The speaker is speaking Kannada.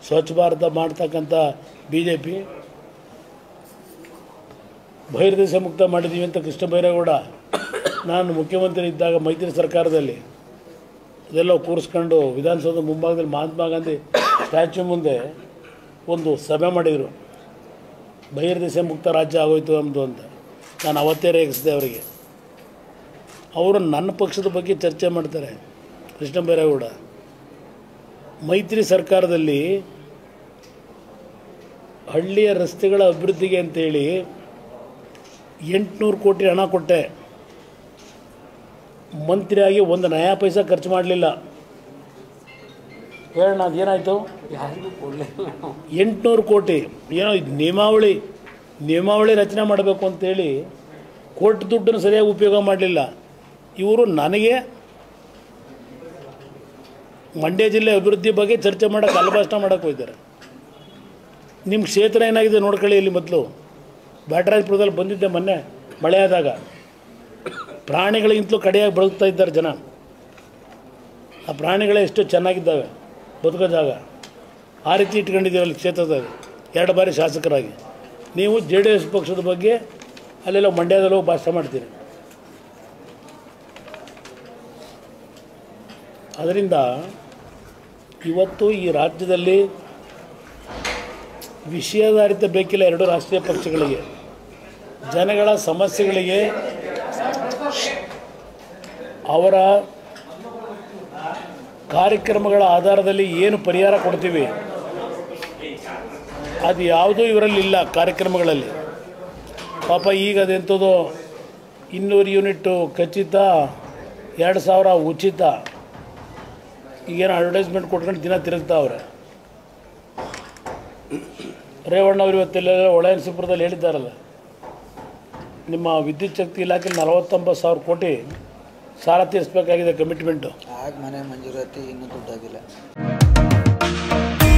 ಸ್ವಚ್ಛ ಭಾರತ ಮಾಡ್ತಕ್ಕಂಥ ಬಿ ಜೆ ಪಿ ಬಹಿರ್ದೇಶ ಮುಕ್ತ ಮಾಡಿದ್ದೀವಿ ಅಂತ ಕೃಷ್ಣ ಬೈರೇಗೌಡ ನಾನು ಮುಖ್ಯಮಂತ್ರಿ ಇದ್ದಾಗ ಮೈತ್ರಿ ಸರ್ಕಾರದಲ್ಲಿ ಅದೆಲ್ಲ ಕೂರಿಸ್ಕೊಂಡು ವಿಧಾನಸೌಧ ಮುಂಭಾಗದಲ್ಲಿ ಮಹಾತ್ಮ ಗಾಂಧಿ ಸ್ಟ್ಯಾಚ್ಯೂ ಮುಂದೆ ಒಂದು ಸಭೆ ಮಾಡಿದರು ಬಹಿರ್ದೇಶ ಮುಕ್ತ ರಾಜ್ಯ ಆಗೋಯ್ತು ನಮ್ಮದು ಅಂತ ನಾನು ಅವತ್ತೇ ರೇಗಿಸಿದೆ ಅವರಿಗೆ ಅವರು ನನ್ನ ಪಕ್ಷದ ಬಗ್ಗೆ ಚರ್ಚೆ ಮಾಡ್ತಾರೆ ಕೃಷ್ಣ ಬೈರೇಗೌಡ ಮೈತ್ರಿ ಸರ್ಕಾರದಲ್ಲಿ ಹಳ್ಳಿಯ ರಸ್ತೆಗಳ ಅಭಿವೃದ್ಧಿಗೆ ಅಂತೇಳಿ ಎಂಟುನೂರು ಕೋಟಿ ಹಣ ಕೊಟ್ಟೆ ಮಂತ್ರಿಯಾಗಿ ಒಂದು ನಯಾ ಪೈಸಾ ಖರ್ಚು ಮಾಡಲಿಲ್ಲ ಹೇಳೋಣ ಅದೇನಾಯಿತು ಯಾರಿಗೂ ಕೊಡಲಿಲ್ಲ ನಾವು ಎಂಟುನೂರು ಕೋಟಿ ಏನೋ ಇದು ನಿಯಮಾವಳಿ ನಿಯಮಾವಳಿ ರಚನೆ ಮಾಡಬೇಕು ಅಂತೇಳಿ ಕೋರ್ಟ್ ದುಡ್ಡನ್ನು ಸರಿಯಾಗಿ ಉಪಯೋಗ ಮಾಡಲಿಲ್ಲ ಇವರು ನನಗೆ ಮಂಡ್ಯ ಜಿಲ್ಲೆ ಅಭಿವೃದ್ಧಿ ಬಗ್ಗೆ ಚರ್ಚೆ ಮಾಡೋಕ್ಕೆ ಅಲ್ಭಾಷಣ ಮಾಡೋಕ್ಕೆ ಹೋಗ್ತಾರೆ ನಿಮ್ಮ ಕ್ಷೇತ್ರ ಏನಾಗಿದೆ ನೋಡ್ಕೊಳ್ಳಿ ಇಲ್ಲಿ ಮೊದಲು ಬ್ಯಾಟರಾಜಪುರದಲ್ಲಿ ಬಂದಿದ್ದೆ ಮೊನ್ನೆ ಮಳೆ ಆದಾಗ ಪ್ರಾಣಿಗಳಿಗಿಂತಲೂ ಕಡೆಯಾಗಿ ಬದುಕ್ತಾ ಇದ್ದಾರೆ ಜನ ಆ ಪ್ರಾಣಿಗಳೇ ಎಷ್ಟು ಚೆನ್ನಾಗಿದ್ದಾವೆ ಬದುಕೋ ಜಾಗ ಆ ರೀತಿ ಇಟ್ಕೊಂಡಿದ್ದೀವಲ್ಲಿ ಕ್ಷೇತ್ರದಾಗ ಎರಡು ಬಾರಿ ಶಾಸಕರಾಗಿ ನೀವು ಜೆ ಡಿ ಎಸ್ ಪಕ್ಷದ ಬಗ್ಗೆ ಅಲ್ಲೆಲ್ಲ ಮಂಡ್ಯದಲ್ಲಿ ಹೋಗಿ ಭಾಷಣ ಮಾಡ್ತೀರಿ ಅದರಿಂದ ಇವತ್ತು ಈ ರಾಜ್ಯದಲ್ಲಿ ವಿಷಯಾಧಾರಿತ ಬೇಕಿಲ್ಲ ಎರಡು ರಾಷ್ಟ್ರೀಯ ಪಕ್ಷಗಳಿಗೆ ಜನಗಳ ಸಮಸ್ಯೆಗಳಿಗೆ ಅವರ ಕಾರ್ಯಕ್ರಮಗಳ ಆಧಾರದಲ್ಲಿ ಏನು ಪರಿಹಾರ ಕೊಡ್ತೀವಿ ಅದು ಯಾವುದೂ ಇವರಲ್ಲಿ ಇಲ್ಲ ಕಾರ್ಯಕ್ರಮಗಳಲ್ಲಿ ಪಾಪ ಈಗ ಅದೆಂಥದ್ದು ಇನ್ನೂರು ಯೂನಿಟ್ಟು ಖಚಿತ ಎರಡು ಸಾವಿರ ಉಚಿತ ಈಗೇನು ಅಡ್ವರ್ಟೈಸ್ಮೆಂಟ್ ಕೊಟ್ಕೊಂಡು ದಿನ ತಿರುಗ್ತಾವ್ರೆ ರೇವಣ್ಣ ಅವರು ಇವತ್ತೆಲ್ಲ ಒಳಯನಸಿಪುರದಲ್ಲಿ ಹೇಳಿದ್ದಾರಲ್ಲ ನಿಮ್ಮ ವಿದ್ಯುತ್ ಶಕ್ತಿ ಇಲಾಖೆ ನಲವತ್ತೊಂಬತ್ತು ಸಾವಿರ ಕೋಟಿ ಸಾಲ ತೀರಿಸಬೇಕಾಗಿದೆ ಕಮಿಟ್ಮೆಂಟು ಆಗ ಮನೆ ಮಂಜೂರಾತಿ ಇನ್ನೂ ದುಡ್ಡಾಗಿಲ್ಲ